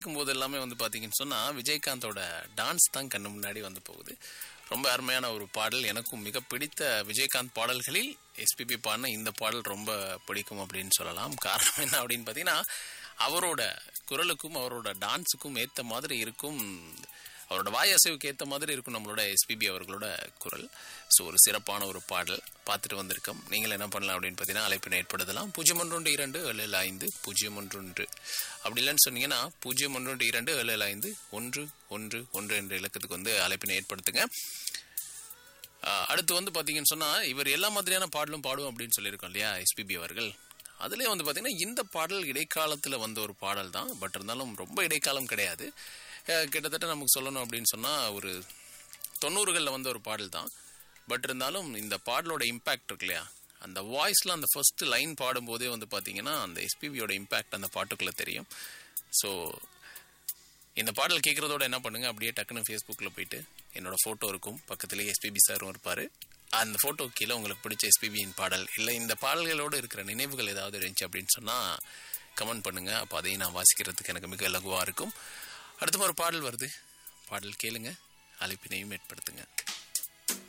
இருக்கும்போது எல்லாமே வந்து பார்த்தீங்கன்னு சொன்னால் விஜயகாந்தோட டான்ஸ் தான் கண்ணு முன்னாடி வந்து போகுது ரொம்ப அருமையான ஒரு பாடல் எனக்கும் மிக பிடித்த விஜயகாந்த் பாடல்களில் எஸ்பிபி பாடின இந்த பாடல் ரொம்ப பிடிக்கும் அப்படின்னு சொல்லலாம் காரணம் என்ன அப்படின்னு பார்த்தீங்கன்னா அவரோட குரலுக்கும் அவரோட டான்ஸுக்கும் ஏற்ற மாதிரி இருக்கும் அவரோட வாய் அசைவுக்கு ஏற்ற மாதிரி இருக்கும் நம்மளோட எஸ்பிபி அவர்களோட குரல் ஸோ ஒரு சிறப்பான ஒரு பாடல் பார்த்துட்டு வந்திருக்கோம் நீங்கள் என்ன பண்ணலாம் அப்படின்னு பார்த்தீங்கன்னா அழைப்பினை ஏற்படுத்தலாம் பூஜ்ஜியம் ஒன்று இரண்டு ஏழு ஏழு ஐந்து பூஜ்ஜியம் ஒன்று ஒன்று அப்படி இல்லைன்னு சொன்னீங்கன்னா பூஜ்ஜியம் ஒன்று இரண்டு ஏழு ஏழு ஐந்து ஒன்று ஒன்று ஒன்று என்ற இலக்கத்துக்கு வந்து அழைப்பினை ஏற்படுத்துங்க ஆஹ் அடுத்து வந்து பார்த்தீங்கன்னு சொன்னால் இவர் எல்லா மாதிரியான பாடலும் பாடுவோம் அப்படின்னு சொல்லியிருக்கோம் இல்லையா எஸ்பிபி அவர்கள் அதுலேயே வந்து பார்த்தீங்கன்னா இந்த பாடல் இடைக்காலத்தில் வந்த ஒரு பாடல் தான் பட் இருந்தாலும் ரொம்ப இடைக்காலம் கிடையாது அஹ் கிட்டத்தட்ட நமக்கு சொல்லணும் அப்படின்னு சொன்னால் ஒரு தொண்ணூறுகளில் வந்த ஒரு பாடல் தான் பட் இருந்தாலும் இந்த பாடலோட இம்பேக்ட் இருக்கு இல்லையா அந்த வாய்ஸில் அந்த ஃபர்ஸ்ட் லைன் பாடும்போதே வந்து பார்த்தீங்கன்னா அந்த எஸ்பிபியோட இம்பேக்ட் அந்த பாட்டுக்குள்ளே தெரியும் ஸோ இந்த பாடல் கேட்குறதோட என்ன பண்ணுங்க அப்படியே டக்குன்னு ஃபேஸ்புக்கில் போயிட்டு என்னோட ஃபோட்டோ இருக்கும் பக்கத்துலேயே எஸ்பிபி சாரும் இருப்பார் அந்த ஃபோட்டோ கீழே உங்களுக்கு பிடிச்ச எஸ்பிபியின் பாடல் இல்லை இந்த பாடல்களோடு இருக்கிற நினைவுகள் ஏதாவது இருந்துச்சு அப்படின்னு சொன்னால் கமெண்ட் பண்ணுங்கள் அப்போ அதையும் நான் வாசிக்கிறதுக்கு எனக்கு மிக லகுவாக இருக்கும் அடுத்த ஒரு பாடல் வருது பாடல் கேளுங்க அழைப்பினையும் ஏற்படுத்துங்க